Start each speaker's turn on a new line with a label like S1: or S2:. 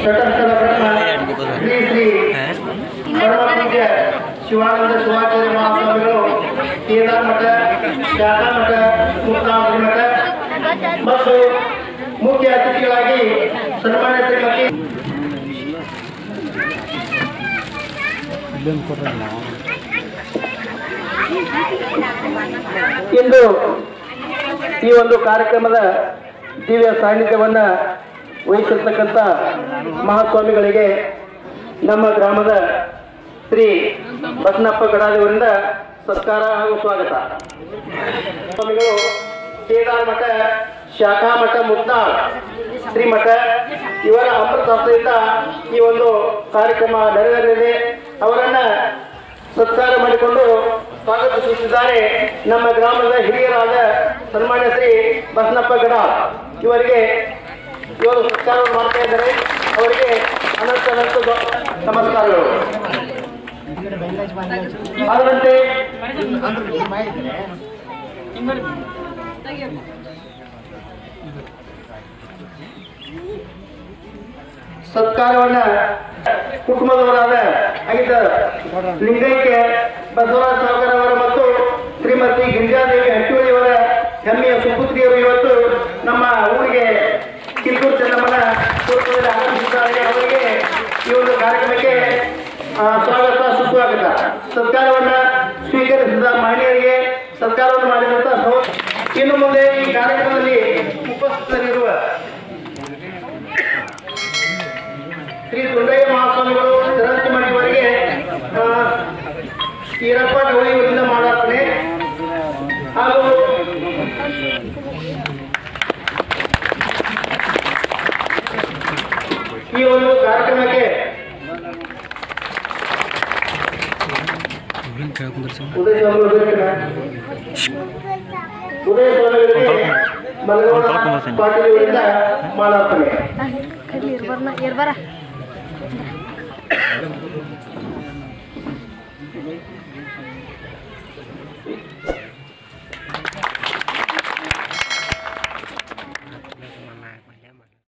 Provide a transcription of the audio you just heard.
S1: ತಟಸ್ಥರ ಬ್ರಹ್ಮ ಶ್ರೀ ಶ್ರೀ ಪರಮಪೂಜ್ಯ ಶಿವಾನಂದ ಶಿವಾಚಾರ್ಯ ಮಹಾಸ್ವಾಮಿಗಳು ಕೇದಾರ್ ಮಠ ಶಾಖಾ ಮಠ ಮುಕ್ತಾಂಬರಿ ಮಠ ಮತ್ತು ಮುಖ್ಯ ಅತಿಥಿಗಳಾಗಿ ಸನ್ಮಾನ್ಯ ಶ್ರೀಮತಿ ಇಂದು ಈ ಒಂದು ಕಾರ್ಯಕ್ರಮದ ದಿವ್ಯ ಸಾನ್ನಿಧ್ಯವನ್ನ ವಹಿಸಿರ್ತಕ್ಕಂಥ ಮಹಾಸ್ವಾಮಿಗಳಿಗೆ ನಮ್ಮ ಗ್ರಾಮದ ಶ್ರೀ ಬಸನಪ್ಪ ಗಡಾದಿವರಿಂದ ಸತ್ಕಾರ ಹಾಗೂ ಸ್ವಾಗತ ಸ್ವಾಮಿಗಳು ಕೇದಾರ್ ಮಠ ಶಾಖಾ ಮಠ ಮುಕ್ತಾಳ್ ಶ್ರೀಮಠ ಇವರ ಅಮೃತಾಸ್ತ್ರದಿಂದ ಈ ಒಂದು ಕಾರ್ಯಕ್ರಮ ನೆರವೇರಲಿದೆ ಅವರನ್ನ ಸತ್ಕಾರ ಮಾಡಿಕೊಂಡು ಸ್ವಾಗತಿಸುತ್ತಿದ್ದಾರೆ ನಮ್ಮ ಗ್ರಾಮದ ಹಿರಿಯರಾದ ಸನ್ಮಾನ್ಯ ಶ್ರೀ ಬಸನಪ್ಪ ಗಡ ಇವರಿಗೆ ಇವರು ಸತ್ಕಾರವನ್ನು ಮಾಡ್ತಾ ಇದ್ದಾರೆ ಅವರಿಗೆ ಅನಂತ ಅನಂತ ದೊ- ನಮಸ್ಕಾರಗಳು ಅದರಂತೆ ಸತ್ಕಾರವನ್ನ ಕುಟುಂಬದವರಾದ ಆಗಿದ್ದ ಲಿಂಗೈಕ್ಯ ಬಸವರಾಜ ಸಾಗರ್ ಅವರ ಮತ್ತು ಶ್ರೀಮತಿ ಗಿರಿಜಾದೇವಿ ಹಟ್ಟಿಯವರ ಹೆಮ್ಮೆಯ ಸುಪುತ್ರಿಯರು ಇವತ್ತು ನಮ್ಮ ಊರಿಗೆ ಕಿತ್ತೂರು ಚೆನ್ನಮ್ಮನ ಕುಟುಂಬದಲ್ಲಿ ಆಗಮಿಸಿದ್ದಾರೆ ಅವರಿಗೆ ಈ ಒಂದು ಕಾರ್ಯಕ್ರಮಕ್ಕೆ ಆ, ಸ್ವಾಗತ ಸುಸ್ವಾಗತ ಸತ್ಕಾರವನ್ನ ಸ್ವೀಕರಿಸಿದ ಮಹಿಳೆಯರಿಗೆ ಸತ್ಕಾರವನ್ನು ಮಾಡಿದಂತ ಸಹೋ ಇನ್ನು ಮುಂದೆ ಈ ಕಾರ್ಯಕ್ರಮದಲ್ಲಿ ಉಪಸ್ಥಿತರಿರುವ ಶ್ರೀ ದುಂಡಯ್ಯ ಮಹಾಸ್ವಾಮಿಗಳು ಶರಂತಿ ಮಠವರಿಗೆ ಈರಪ್ಪ ಗೌರಿಯವರಿಂದ ಮಾಡಾರ್ಪಣೆ ಹಾಗೂ ಈ ಒಂದು ಕಾರ್ಯಕ್ರಮಕ್ಕೆ ಉದಯ ಸ್ವಾಮಿಗಳು ಬೇಕಿಲ್ಲ? ಉದಯ ಸ್ವಾಮಿಗಳಿಗೆ ಮಲಗೌಡ ಪಾಟೀಲ್ ಅವರಿಂದ ಮಾಲಾರ್ಪಣೆ
S2: ಇರ್ಬರ್ನ ಇರ್ಬರ